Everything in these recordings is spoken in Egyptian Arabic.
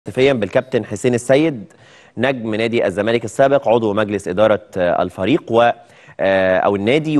هاتفيا بالكابتن حسين السيد نجم نادي الزمالك السابق عضو مجلس إدارة آه، الفريق و آه، أو النادي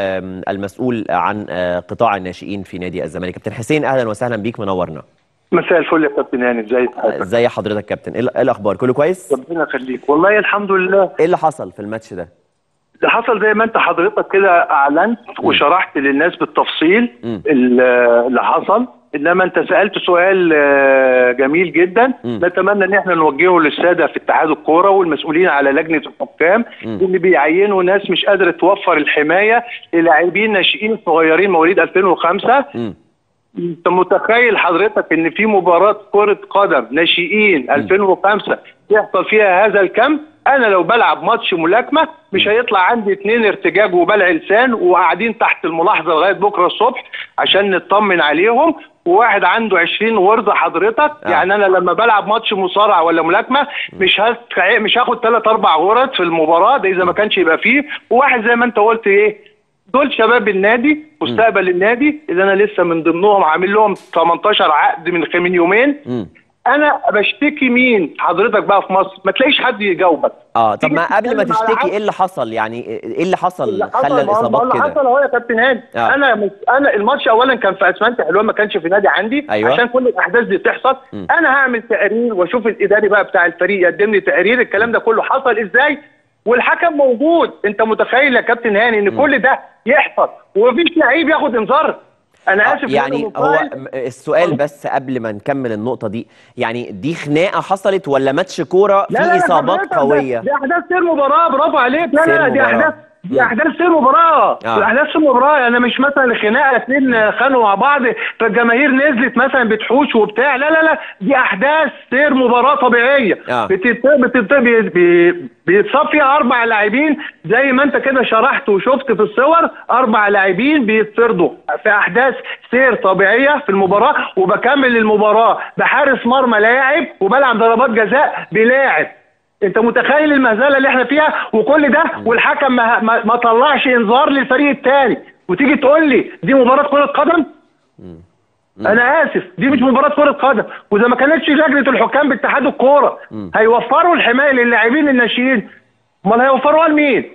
والمسؤول عن آه، قطاع الناشئين في نادي الزمالك كابتن حسين أهلا وسهلا بيك منورنا مساء الفل يا كابتن هاني ازيك ازي حضرتك كابتن ايه إيه الاخبار كله كويس ربنا يخليك والله الحمد لله ايه اللي حصل في الماتش ده ده حصل زي ما انت حضرتك كده اعلنت وشرحت للناس بالتفصيل مم. ال- اللي حصل انما انت سالت سؤال آه، جميل جدا مم. نتمنى ان احنا نوجهه للساده في اتحاد الكوره والمسؤولين على لجنه الحكام مم. اللي بيعينوا ناس مش قادره توفر الحمايه للاعبين ناشئين صغيرين مواليد 2005 مم. انت متخيل حضرتك ان في مباراه كره قدم ناشئين 2005 يحصل فيها هذا الكم انا لو بلعب ماتش ملاكمه مش هيطلع عندي اتنين ارتجاج وبلع لسان وقاعدين تحت الملاحظه لغايه بكره الصبح عشان نطمن عليهم وواحد عنده 20 غرزه حضرتك آه. يعني انا لما بلعب ماتش مصارعه ولا ملاكمه مش هست... مش هاخد ثلاث اربع غرز في المباراه ده اذا ما كانش يبقى فيه وواحد زي ما انت قلت ايه دول شباب النادي مستقبل النادي اللي انا لسه من ضمنهم عامل لهم 18 عقد من خ- من يومين مم. انا بشتكي مين حضرتك بقى في مصر ما تلاقيش حد يجاوبك اه طب تيجي ما قبل ما تتكلم على تشتكي عقد- ايه اللي حصل يعني ايه اللي حصل اللي خلى حصل ما هو- ما هو الاصابات اللي كده حصل اهو يا كابتن هاني آه. انا مش انا الماتش اولا كان في اسمنت حلوان ما كانش في نادي عندي أيوة. عشان كل الاحداث دي تحصل م. انا هعمل تقرير واشوف الاداري بقى بتاع الفريق يقدم لي تقرير الكلام ده كله حصل ازاي والحكم موجود انت متخيل يا كابتن هاني ان كل ده يحصل ومفيش لعيب ياخد انذار انا آه، اسف يعني إن أنا هو مفاعل. م- السؤال بس قبل ما نكمل النقطة دي يعني دي خناقة حصلت ولا ماتش كورة لا لا فيه لا إصابات حضرتك ده- قوية دي احداث سير مباراه برافو عليك لا سير لا دي مباراة. احداث مم. دي احداث سير مباراه آه. احداث سير مباراه انا مش مثلا خناقه اتنين خانوا مع بعض فالجماهير نزلت مثلا بتحوش وبتاع لا لا لا دي احداث سير مباراه طبيعيه آه. بتت... بتت... بي- بي- بيتصاب فيها اربع لاعبين زي ما انت كده شرحت وشفت في الصور اربع لاعبين بيتطردوا في احداث سير طبيعيه في المباراه وبكمل المباراه بحارس مرمى لاعب وبلعب ضربات جزاء بلاعب انت متخيل المهزله اللي احنا فيها وكل ده والحكم ما, ما, ما طلعش انذار للفريق الثاني وتيجي تقول لي دي مباراه كره قدم انا اسف دي مش مباراه كره قدم واذا ما كانتش لجنه الحكام باتحاد الكوره هيوفروا الحمايه للاعبين الناشئين امال هيوفروها لمين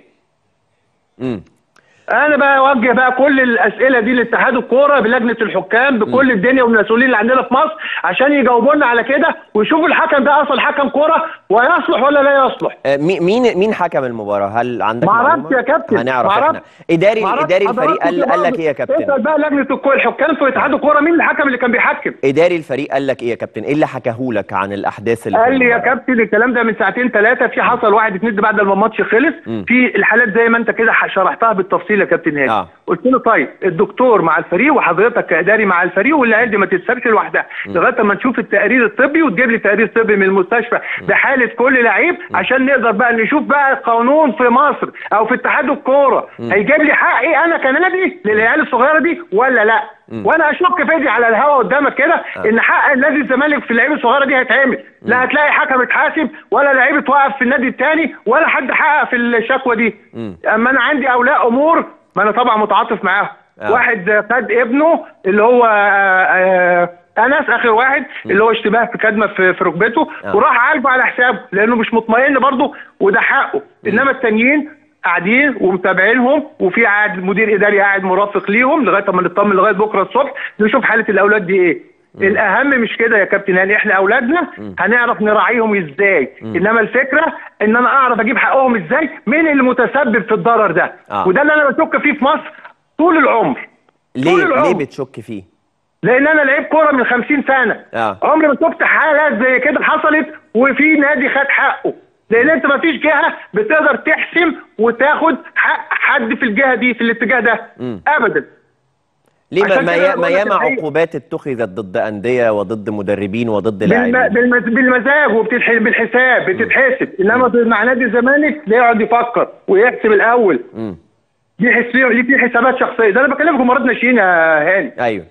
مم. انا بقى اوجه بقى كل الاسئله دي لاتحاد الكوره بلجنه الحكام بكل الدنيا والمسؤولين اللي عندنا في مصر عشان يجاوبوا لنا على كده ويشوفوا الحكم ده اصلا حكم كوره ويصلح ولا لا يصلح آه، مي- مين مين حكم المباراة؟ هل عندك معرفش معلومة؟ يا كابتن، هنعرف معرفش. احنا اداري معرفش اداري الفريق حضرتك قال قال لك ايه يا اسال كابتن؟ بقى لجنه الكو- الحكام في اتحاد الكوره مين الحكم اللي كان بيحكم اداري الفريق قال لك ايه يا كابتن؟ ايه اللي حكاه لك عن الاحداث اللي في قال لي يا المباراة؟ كابتن الكلام ده من ساعتين ثلاثه في حصل واحد اتنين بعد ما الماتش خلص مم. في الحالات زي ما انت كده شرحتها بالتفصيل يا كابتن هاني آه. قلت له طيب الدكتور مع الفريق وحضرتك كاداري مع الفريق والعيال دي ما تتسابش لوحدها لغايه ما نشوف التقرير الطبي وتجيب لي تقرير طبي من المستشفى بحاله كل لعيب عشان نقدر بقى نشوف بقى القانون في مصر او في اتحاد الكوره هيجيب لي حقي انا كنادي للعيال الصغيره دي ولا لا وانا اشك في دي على الهوا قدامك كده ان حق نادي الزمالك في اللعيبه الصغيره دي هيتعمل لا هتلاقي حكم اتحاسب ولا لعيب اتوقف في النادي الثاني ولا حد حقق في الشكوى دي مم. اما انا عندي اولياء امور ما انا طبعا متعاطف معاهم آه. واحد خد ابنه اللي هو آه، آه، انس اخر واحد اللي هو اشتباه في كدمه في في ركبته آه. وراح عالجه على حسابه لانه مش مطمئن برضه وده حقه انما التانيين قاعدين ومتابعينهم وفي قاعد مدير اداري قاعد مرافق ليهم لغايه ما نطمن لغايه بكره الصبح نشوف حاله الاولاد دي ايه الاهم مش كده يا كابتن يعني احنا اولادنا هنعرف نراعيهم ازاي انما الفكره ان انا اعرف اجيب حقهم ازاي مين اللي متسبب في الضرر ده آه. وده اللي انا بشك فيه في مصر طول العمر ليه طول العمر. ليه بتشك فيه؟ لان انا لعيب كوره من 50 سنه آه. عمري ما شفت حالات زي كده حصلت وفي نادي خد حقه لان انت ما فيش جهه بتقدر تحسم وتاخد حق حد في الجهه دي في الاتجاه ده مم. ابدا ليه ما عشان ما كده يا- أنا ما بقول لك ياما الحقيقة. عقوبات اتخذت ضد انديه وضد مدربين وضد بالم... لاعبين بالمز... بالمزاج وبتتح... بالحساب بتتحسب انما مع نادي الزمالك لا يقعد يفكر ويحسب الاول مم. دي حس... ليه في حسابات شخصيه ده انا بكلمك مرات ناشئين يا هاني ايوه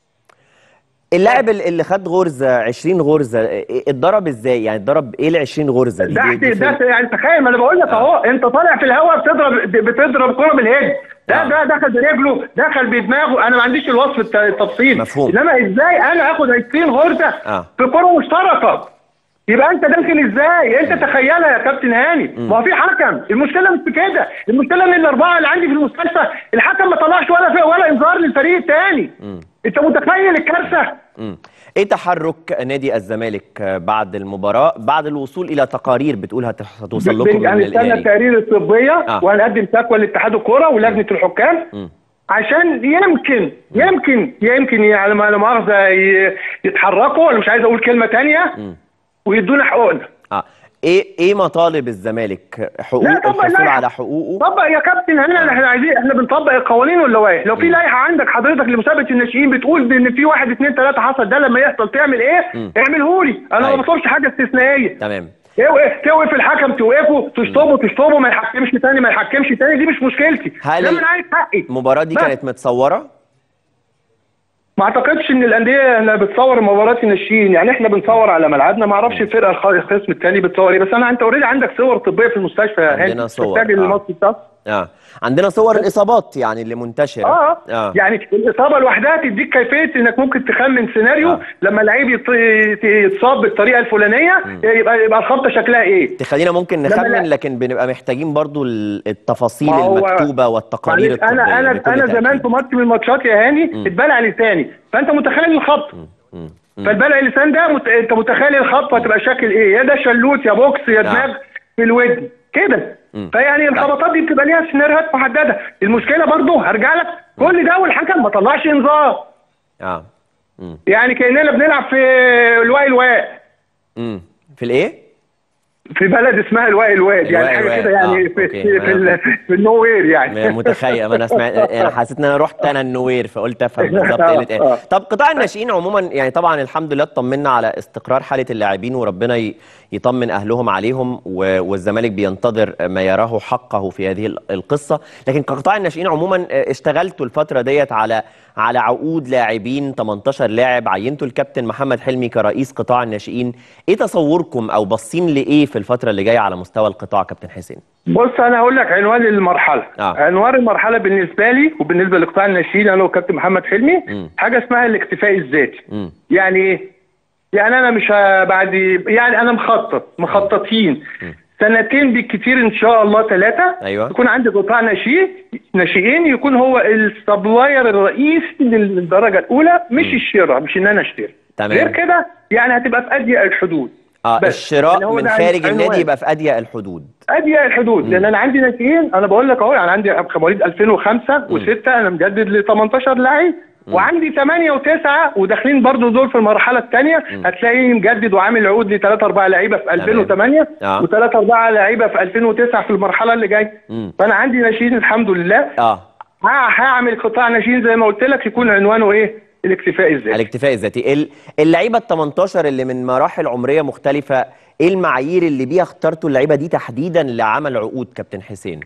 اللاعب ال- اللي خد غرزه 20 غرزه إيه- اتضرب ازاي يعني اتضرب ايه ال 20 غرزه دي, ده دي, دي ده في- يعني تخيل ما انا بقول لك اهو انت طالع في الهواء بتضرب بتضرب كره بالهيد ده آه. ده دخل برجله دخل بدماغه انا ما عنديش الوصف الت- التفصيل مفهوم. انما ازاي انا اخد 20 غرزه آه. في كره مشتركه يبقى انت داخل ازاي انت تخيلها يا كابتن هاني ما هو في حكم المشكله مش في كده المشكله ان الاربعه اللي عندي في المستشفى الحكم ما طلعش ولا في ولا انذار للفريق الثاني انت متخيل الكارثه مم. ايه تحرك نادي الزمالك آه، بعد المباراه بعد الوصول الى تقارير بتقول هتح- هتوصل لكم من هنستنى الاداري التقارير الطبيه آه. وهنقدم شكوى لاتحاد الكوره ولجنه الحكام مم. عشان يمكن يمكن يمكن يعني ما لا مؤاخذه ي- يتحركوا ولا مش عايز اقول كلمه تانية ويدونا حقوقنا اه ايه ايه مطالب الزمالك حقوق لا طبعا الحصول لا. على حقوقه طبق يا كابتن هنا احنا عايزين احنا بنطبق القوانين واللوائح لو في لائحه عندك حضرتك لمسابقه الناشئين بتقول ان في واحد اثنين ثلاثه حصل ده لما يحصل تعمل ايه؟ اعمله لي انا أيوة. ما بطلبش حاجه استثنائيه تمام توقف توقف الحكم توقفه تشطبه تشطبه ما يحكمش تاني ما يحكمش تاني دي مش مشكلتي هل لما انا عايز حقي المباراه دي بس. كانت متصوره ما اعتقدش ان الانديه اللي بتصور مباريات الناشئين يعني احنا بنصور على ملعبنا ما اعرفش الفرقه الخ- الخصم الثاني بتصور ايه بس انا انت اوريدي عندك صور طبيه في المستشفى يا عندنا هاني. صور، محتاج آه. المصري بتاعك اه عندنا صور الاصابات يعني اللي منتشره اه اه يعني الاصابه لوحدها تديك كيفيه انك ممكن تخمن سيناريو آه. لما لعيب يت- يت- يتصاب بالطريقه الفلانيه يبقى يبقى الخبطه شكلها ايه تخلينا ممكن لما نخمن لا- لكن بنبقى محتاجين برضو ال- التفاصيل ما هو- المكتوبه والتقارير معلش، الطبيه انا انا بكل انا زمان تأكيد. في ماتش من الماتشات يا هاني اتبلع لساني فانت متخيل الخبط مم. فالبلع اللسان ده مت... انت متخيل الخبط هتبقى شكل ايه يا ده شلوت يا بوكس يا نعم. دماغ في الودن كده مم. فيعني الخبطات دي بتبقى ليها سيناريوهات محدده المشكله برضو هرجع لك كل ده والحكم ما طلعش انذار اه مم. يعني كاننا بنلعب في الواي الواء مم. في الايه في بلد اسمها الواي الواد يعني الواي حاجه الواد. كده يعني آه، في أوكي. في, في, ال- في النو وير يعني متخيل ما انا سمعت انا حسيت ان انا رحت انا النوير فقلت افهم بالظبط ايه اللي اتقال آه. طب قطاع الناشئين عموما يعني طبعا الحمد لله اطمنا على استقرار حاله اللاعبين وربنا ي- يطمن اهلهم عليهم و- والزمالك بينتظر ما يراه حقه في هذه ال- القصه لكن كقطاع الناشئين عموما آه، اشتغلتوا الفتره ديت على على عقود لاعبين 18 لاعب عينتوا الكابتن محمد حلمي كرئيس قطاع الناشئين ايه تصوركم او باصين لايه في الفتره اللي جايه على مستوى القطاع كابتن حسين بص انا هقول لك عنوان المرحله آه. عنوان المرحله بالنسبه لي وبالنسبه لقطاع الناشئين انا وكابتن محمد حلمي مم. حاجه اسمها الاكتفاء الذاتي امم يعني ايه يعني انا مش ه- بعد يعني انا مخطط مخططين سنتين بالكتير ان شاء الله ثلاثه أيوة. يكون عندي قطاع ناشئين ناشئين يكون هو السبلاير الرئيسي للدرجه الاولى مش الشراء مش ان انا اشتري تمام. غير كده يعني هتبقى في اضيق الحدود اه بس. الشراء يعني هو من ده خارج عنوان. النادي يبقى في اضيق الحدود اضيق الحدود لان انا عندي ناشئين انا بقول لك اهو يعني عندي مواليد 2005 و6 انا مجدد ل 18 لعيب وعندي 8 و9 وداخلين برضو دول في المرحله الثانيه هتلاقيني مجدد وعامل عقود ل 3 4 لعيبه في 2008 آه. و3 4 لعيبه في 2009 في المرحله اللي جايه مم. فانا عندي ناشئين الحمد لله اه ه- هعمل قطاع ناشئين زي ما قلت لك يكون عنوانه ايه الاكتفاء الذاتي الاكتفاء الذاتي ال- اللعيبه ال 18 اللي من مراحل عمريه مختلفه ايه المعايير اللي بيها اخترتوا اللعيبه دي تحديدا لعمل عقود كابتن حسين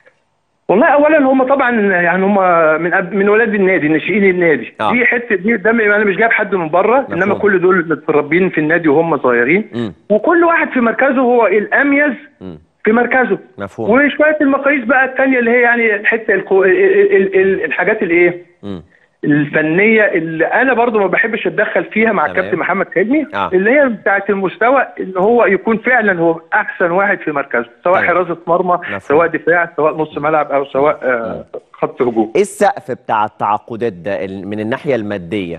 والله اولا هم طبعا يعني هم من أب- من ولاد النادي ناشئين النادي آه. دي حته دي ده انا مش جايب حد من بره مفهوم. انما كل دول متربيين في النادي وهم صغيرين مم. وكل واحد في مركزه هو الاميز مم. في مركزه مفهوم وشويه المقاييس بقى الثانيه اللي هي يعني الحته الكو... ال... ال... ال... الحاجات الايه مم. الفنيه اللي انا برضو ما بحبش اتدخل فيها مع تمام. الكابتن محمد حلمي آه. اللي هي بتاعه المستوى ان هو يكون فعلا هو احسن واحد في مركزه سواء تمام. حراسه مرمى مفهوم. سواء دفاع سواء نص ملعب او سواء آه خط هجوم ايه السقف بتاع التعاقدات ده ال- من الناحيه الماديه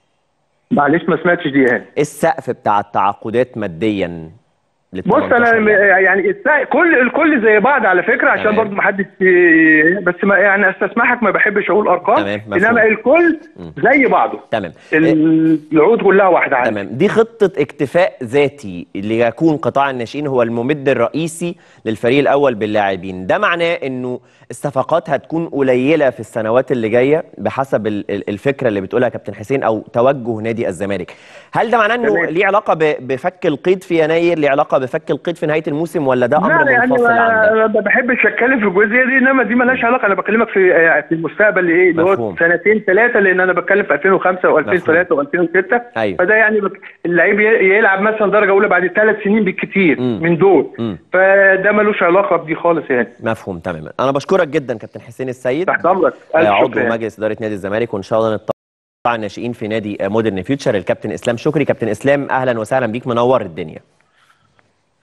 معلش ما سمعتش دي يعني ايه السقف بتاع التعاقدات ماديا لل بص انا 18 م- لاعب؟ يعني السا- كل الكل زي بعض على فكره عشان تمام. برضو ما حدش ي- بس ما يعني استسمحك ما بحبش اقول ارقام تمام، مفهوم. انما الكل زي بعضه تمام ال- العقود كلها واحده عندي تمام دي خطة اكتفاء ذاتي ليكون قطاع الناشئين هو الممد الرئيسي للفريق الأول باللاعبين ده معناه أنه الصفقات هتكون قليلة في السنوات اللي جاية بحسب ال- ال- الفكرة اللي بتقولها كابتن حسين أو توجه نادي الزمالك هل ده معناه أنه تمام. ليه علاقة ب- بفك القيد في يناير ليه علاقة بفك القيد في نهاية الموسم ولا ده أمر لا يعني منفصل عن ما ده ما بحبش اتكلم في الجزئيه دي انما دي مالهاش علاقه انا بكلمك في في المستقبل ايه اللي مفهوم. هو سنتين ثلاثه لان انا بتكلم في 2005 و2003 و2006 أيوة. فده يعني بك- اللعيب ي- يلعب مثلا درجه اولى بعد ثلاث سنين بالكثير مم. من دول مم. فده ملوش علاقه بدي خالص يعني مفهوم تماما أنا بشكرك جدا كابتن حسين السيد تحت امرك آه، ألف عضو شكر يعني. مجلس اداره نادي الزمالك وان شاء الله نتطلع الناشئين في نادي مودرن فيوتشر الكابتن اسلام شكري كابتن اسلام اهلا وسهلا بيك منور الدنيا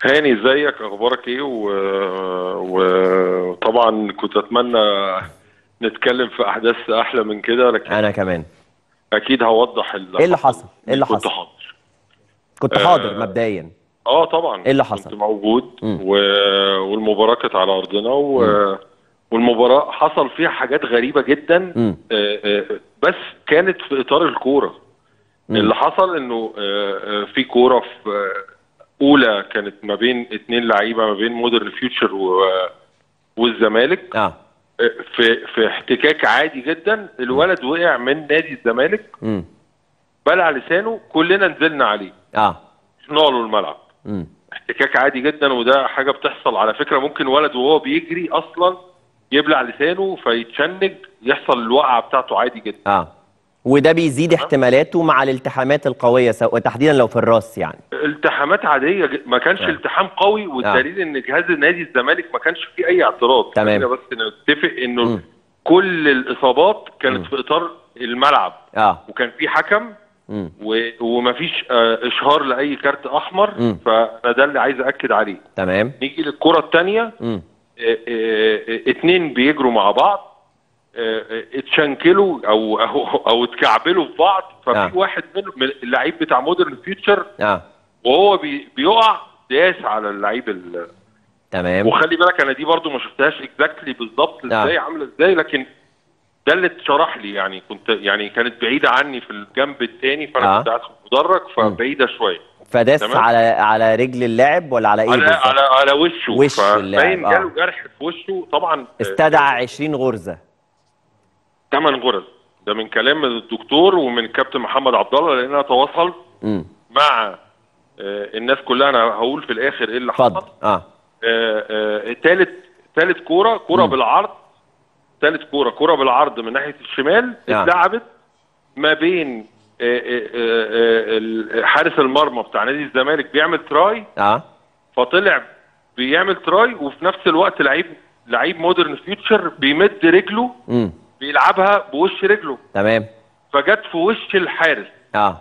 هاني ازيك اخبارك ايه و- وطبعا كنت اتمنى نتكلم في احداث احلى من كده لكن انا كمان اكيد هوضح اللي إيه اللي حصل؟ إيه اللي كنت حصل؟ حاضر كنت آه. حاضر مبدئيا اه طبعا إيه اللي حصل؟ كنت موجود مم. و... والمباراه كانت على ارضنا و... والمباراه حصل فيها حاجات غريبه جدا مم. آه، آه، بس كانت في اطار الكوره مم. اللي حصل انه آه، آه، في كوره في آه، اولى كانت ما بين اتنين لعيبه ما بين مودرن فيوتشر و... والزمالك اه آه، في في احتكاك عادي جدا الولد وقع من نادي الزمالك امم بلع لسانه كلنا نزلنا عليه اه رحنا له الملعب امم احتكاك عادي جدا وده حاجه بتحصل على فكره ممكن ولد وهو بيجري اصلا يبلع لسانه فيتشنج يحصل الوقعه بتاعته عادي جدا اه وده بيزيد احتمالاته مع الالتحامات القويه سواء تحديدا لو في الراس يعني التحامات عاديه ج- ما كانش آه. التحام قوي والدليل ان جهاز نادي الزمالك ما كانش فيه اي اعتراض تمام. خلينا بس نتفق انه مم. كل الاصابات كانت مم. في اطار الملعب اه وكان في حكم امم و... ومفيش آه، اشهار لاي كارت احمر مم. فانا ده اللي عايز اكد عليه تمام نيجي للكره الثانيه امم اتنين بيجروا مع بعض آه، آه، اتشنكلوا او او او اتكعبلوا في بعض ففي آه. واحد منهم من اللعيب بتاع مودرن فيوتشر اه وهو بي بيقع داس على اللعيب ال- تمام وخلي بالك انا دي برضو ما شفتهاش اكزاكتلي بالظبط آه. ازاي عامله ازاي لكن ده اللي اتشرح لي يعني كنت يعني كانت بعيده عني في الجنب الثاني فانا آه. كنت قاعد في المدرج فبعيده شويه فداس تمام. على على رجل اللاعب ولا على ايه على بالظبط؟ على على وشه وش اللاعب، فباين آه. جاله جرح في وشه طبعا استدعى 20 غرزه ثمان غرز ده من كلام الدكتور ومن كابتن محمد عبد الله لان انا تواصل امم مع آه، الناس كلها انا هقول في الاخر ايه اللي اتفضل حصل اه ثالث ثالث كوره كوره مم. بالعرض ثالث كوره كوره بالعرض من ناحيه الشمال آه. اتلعبت ما بين آه، آه، آه، ال- حارس المرمى بتاع نادي الزمالك بيعمل تراي اه فطلع بيعمل تراي وفي نفس الوقت لعيب لعيب مودرن فيوتشر بيمد رجله امم بيلعبها بوش رجله تمام فجت في وش الحارس اه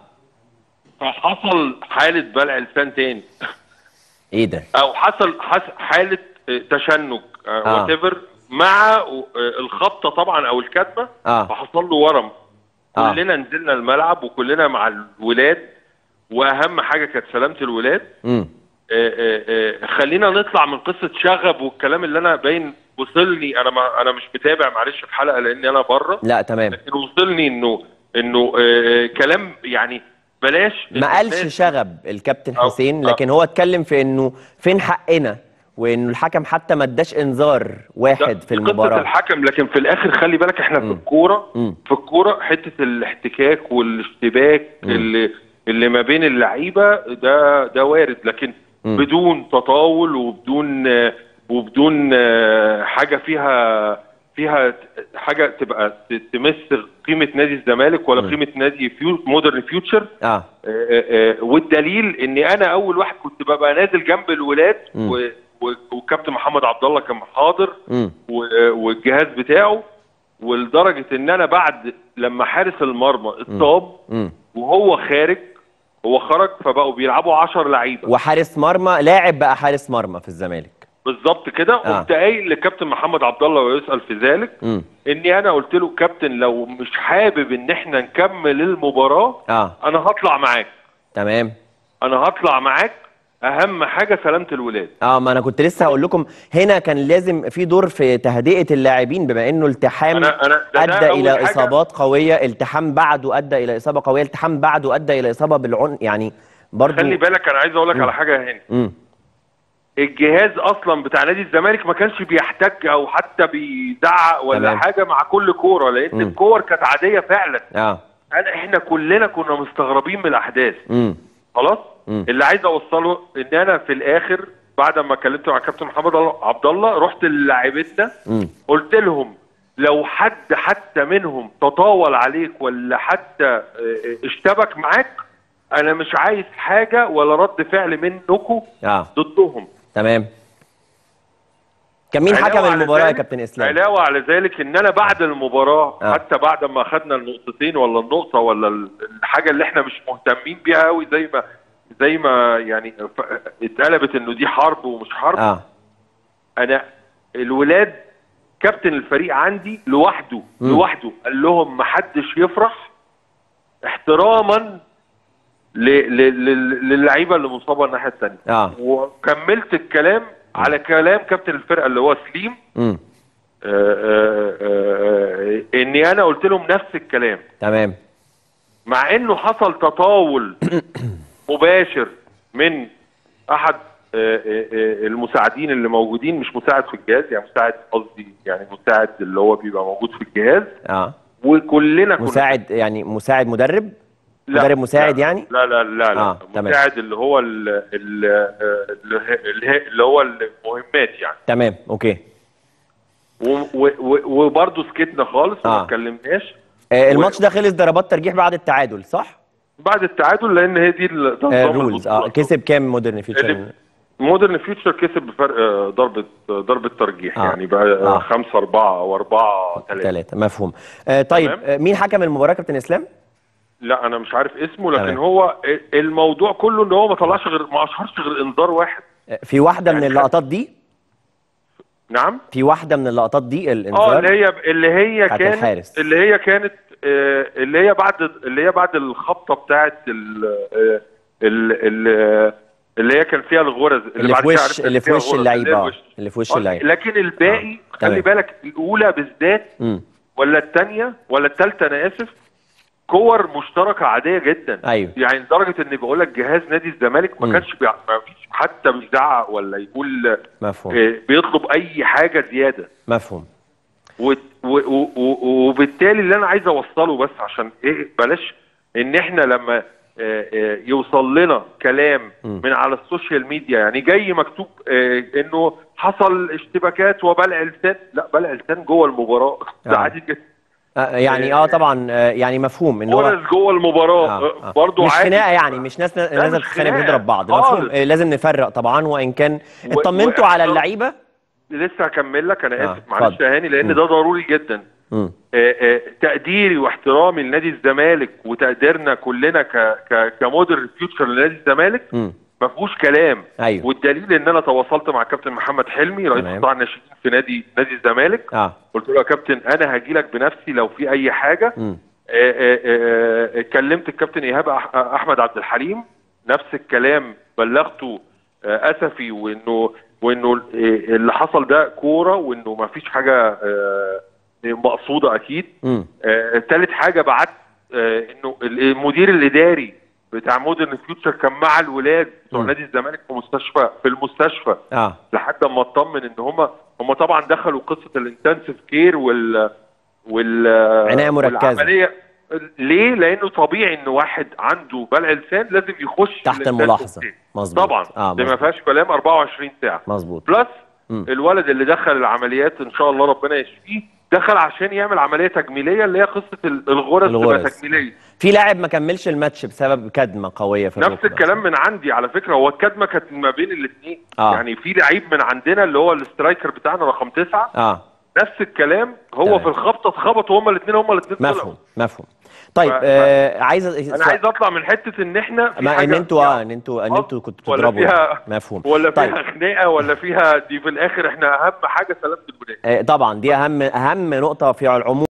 فحصل حالة بلع لسان تاني ايه ده؟ او حصل حس حالة آه، تشنج آه. وات مع آه، الخبطة طبعا او الكتمة اه فحصل له ورم آه. كلنا نزلنا الملعب وكلنا مع الولاد واهم حاجة كانت سلامة الولاد امم آه، آه، آه، خلينا نطلع من قصة شغب والكلام اللي انا باين وصلني انا ما انا مش متابع معلش الحلقة لاني انا بره لا تمام لكن وصلني انه انه آه، كلام يعني بلاش ما قالش الناس- شغب الكابتن أو- حسين آه. لكن هو اتكلم في انه فين حقنا وانه الحكم حتى ما اداش انذار ده واحد في قصة المباراه الحكم لكن في الاخر خلي بالك احنا في مم. الكوره مم. في الكوره حته الاحتكاك والاشتباك مم. اللي اللي ما بين اللعيبه ده ده وارد لكن مم. بدون تطاول وبدون آه، وبدون آه، حاجه فيها فيها حاجه تبقى ت- تمس قيمه نادي الزمالك ولا مم. قيمه نادي فيو مودرن فيوتشر اه آه، آه، والدليل اني انا اول واحد كنت ببقى نازل جنب الولاد مم. و- و- والكابتن محمد عبد الله كان حاضر امم و- والجهاز بتاعه ولدرجه ان انا بعد لما حارس المرمى اتصاب امم وهو خارج هو خرج فبقوا بيلعبوا 10 لعيبه وحارس مرمى لاعب بقى حارس مرمى في الزمالك بالظبط كده آه. قمت قايل لكابتن محمد عبد الله ويسال في ذلك امم اني انا قلت له كابتن لو مش حابب ان احنا نكمل المباراه اه انا هطلع معاك تمام انا هطلع معاك اهم حاجه سلامه الولاد اه ما انا كنت لسه هقول لكم هنا كان لازم في دور في تهدئه اللاعبين بما انه التحام انا انا ده- ده ادى أول الى حاجة. اصابات قويه التحام بعده ادى الى اصابه قويه التحام بعده ادى الى اصابه بالعنق يعني برضو خلي بالك انا عايز اقول لك مم. على حاجه هنا امم الجهاز اصلا بتاع نادي الزمالك ما كانش بيحتج او حتى بيزعق ولا تمام. حاجه مع كل كوره لان مم. الكور كانت عاديه فعلا اه أنا احنا كلنا كنا مستغربين من الاحداث امم خلاص مم. اللي عايز اوصله ان انا في الاخر بعد ما كلمت مع كابتن محمد عبد الله رحت للاعيبتنا امم قلت لهم لو حد حتى منهم تطاول عليك ولا حتى اه، اه، اشتبك معاك انا مش عايز حاجه ولا رد فعل منكم اه ضدهم تمام كان مين علاوة حكم على المباراه يا ذلك- كابتن اسلام علاوه على ذلك ان انا بعد المباراه آه. حتى بعد ما خدنا النقطتين ولا النقطه ولا ال- الحاجه اللي احنا مش مهتمين بيها قوي زي ما زي ما يعني ف- اتقلبت انه دي حرب ومش حرب اه انا الولاد كابتن الفريق عندي لوحده مم. لوحده قال لهم محدش يفرح احتراما ل- ل- لل- للعيبه اللي مصابه الناحيه الثانيه اه وكملت الكلام على كلام كابتن الفرقه اللي هو سليم امم آه، آه، آه، آه، اني انا قلت لهم نفس الكلام تمام مع انه حصل تطاول مباشر من احد آه، آه، آه، المساعدين اللي موجودين مش مساعد في الجهاز يعني مساعد قصدي يعني مساعد اللي هو بيبقى موجود في الجهاز اه وكلنا كنا مساعد يعني مساعد مدرب لا، مدرب مساعد لا، يعني لا لا لا لا آه، تمام. مساعد اللي هو ال ال ال اللي هو المهمات يعني تمام اوكي و- و- و- وبرضه سكتنا خالص وما آه. اتكلمناش آه الماتش ده خلص ضربات ترجيح بعد التعادل صح؟ بعد التعادل لان هي دي ال- ده آه نظام رولز اه البطولة. كسب كام مودرن فيوتشر؟ اللي- مودرن فيوتشر كسب بفرق آه، ضربه آه، ضربه ترجيح آه. يعني بقى آه. آه. 5 4 او 4 3 ثلاثة مفهوم آه طيب تمام. آه مين حكم المباراة كابتن اسلام؟ لا انا مش عارف اسمه لكن تمام. هو الموضوع كله ان هو ما طلعش غير ما اشهرش غير انذار واحد آه في واحدة من يعني اللقطات دي نعم في واحدة من اللقطات دي اه الانذار اللي هي اللي هي بتاعت كانت الحارس. اللي هي كانت آه، اللي هي بعد اللي هي بعد الخبطه بتاعت ال آه، ال- ال- اللي هي كان فيها الغرز اللي بعد في كده وش عرفت إن اللي في فيها وش غرز، اللعيب اللي هي اه الوش. اللي في وش آه، اللعيب لكن الباقي آه، خلي تمام. بالك الاولى بالذات امم ولا الثانيه ولا الثالثه انا اسف كور مشتركه عاديه جدا ايوه يعني لدرجه ان بقول لك جهاز نادي الزمالك مم. ما كانش بيع... ما فيش حتى بيزعق ولا يقول مفهوم آه، بيطلب اي حاجه زياده مفهوم و... و... و... و... وبالتالي اللي انا عايز اوصله بس عشان ايه بلاش ان احنا لما آه، آه، يوصل لنا كلام مم. من على السوشيال ميديا يعني جاي مكتوب آه، انه حصل اشتباكات وبلع لسان لا بلع لسان جوه المباراه ده آه. عادي جدا آه يعني اه طبعا آه يعني مفهوم ان هو غرز جوه المباراه آه، آه. آه. برضه مش عادي خناقه يعني مش ناس نازله مش تتخانق خناقة بتضرب بعض خالص. مفهوم آه لازم نفرق طبعا وان كان و- اطمنتوا على واحترام- اللعيبه لسه هكمل لك انا آه، اسف معلش اتفضل. يا هاني لان مم. ده ضروري جدا امم آه، آه، تقديري واحترامي لنادي الزمالك وتقديرنا كلنا ك ك كمودرن فيوتشر لنادي الزمالك امم ما فيهوش كلام ايوه والدليل ان انا تواصلت مع كابتن محمد حلمي رئيس تمام. قطاع الناشئين في نادي نادي الزمالك اه قلت له يا كابتن انا هاجي لك بنفسي لو في اي حاجه امم آه، آه، آه، كلمت الكابتن ايهاب أح- احمد عبد الحليم نفس الكلام بلغته آه، اسفي وانه وانه آه، اللي حصل ده كوره وانه ما فيش حاجه آه، مقصوده اكيد امم آه، تالت حاجه بعت آه، انه المدير الاداري بتاع مودرن فيوتشر كان مع الولاد بتوع مم. نادي الزمالك في مستشفى في المستشفى اه لحد ما اطمن ان هم هم طبعا دخلوا قصه الانتنسيف كير وال وال عناية مركزة. والعمليه ليه؟ لانه طبيعي ان واحد عنده بلع لسان لازم يخش تحت الintensive الملاحظه care. مظبوط طبعا اه ده ما مظبوط فيهاش كلام 24 ساعه مظبوط بلس مم. الولد اللي دخل العمليات ان شاء الله ربنا يشفيه دخل عشان يعمل عمليه تجميليه اللي هي قصه ال- الغرز تبقى الغرز. تجميليه في لاعب ما كملش الماتش بسبب كدمه قويه في نفس الركبة. الكلام من عندي على فكره هو الكدمه كانت ما بين الاثنين آه. يعني في لعيب من عندنا اللي هو الاسترايكر بتاعنا رقم تسعه اه نفس الكلام هو تمام. في الخبطه اتخبطوا هما الاثنين هما الاثنين طلعوا مفهوم مفهوم طيب ف- ف- آه عايز انا عايز اطلع من حته ان احنا في ما ان حاجة انتوا اه فيها ان انتوا ان آه، انتوا كنتوا ولا بتضربوا فيها مفهوم ولا طيب فيها خناقه ولا فيها دي في الاخر احنا اهم حاجه سلامه الولاد آه طبعا دي اهم اهم نقطه في العموم